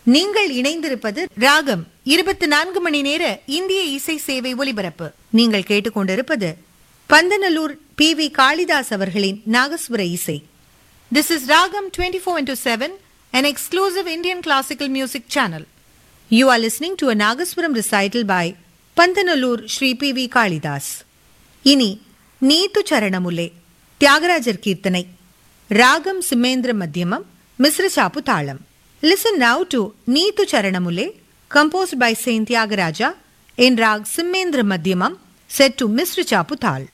நீங்கள் இணைந்திருப்பது ராகம் இருபத்தி நான்கு மணி நேர இந்திய இசை சேவை ஒலிபரப்பு நீங்கள் கேட்டுக்கொண்டிருப்பது பந்தநல்லூர் பி வி காளிதாஸ் அவர்களின் நாகஸ்வர இசை this is Ragam twenty four into seven an exclusive Indian classical music channel. You are listening to a Nagaswaram recital by Pantanallur Sri P.V. Kalidas. இனி நீத்து சரணமுல்லே தியாகராஜர் கீர்த்தனை ராகம் சிம்மேந்திர மத்தியமம் Misra Chapu talam listen now to Neethu Charanamulle composed by Saint Tyagaraja in rag Simhendra Madhyamam set to Misra Chapu தாள்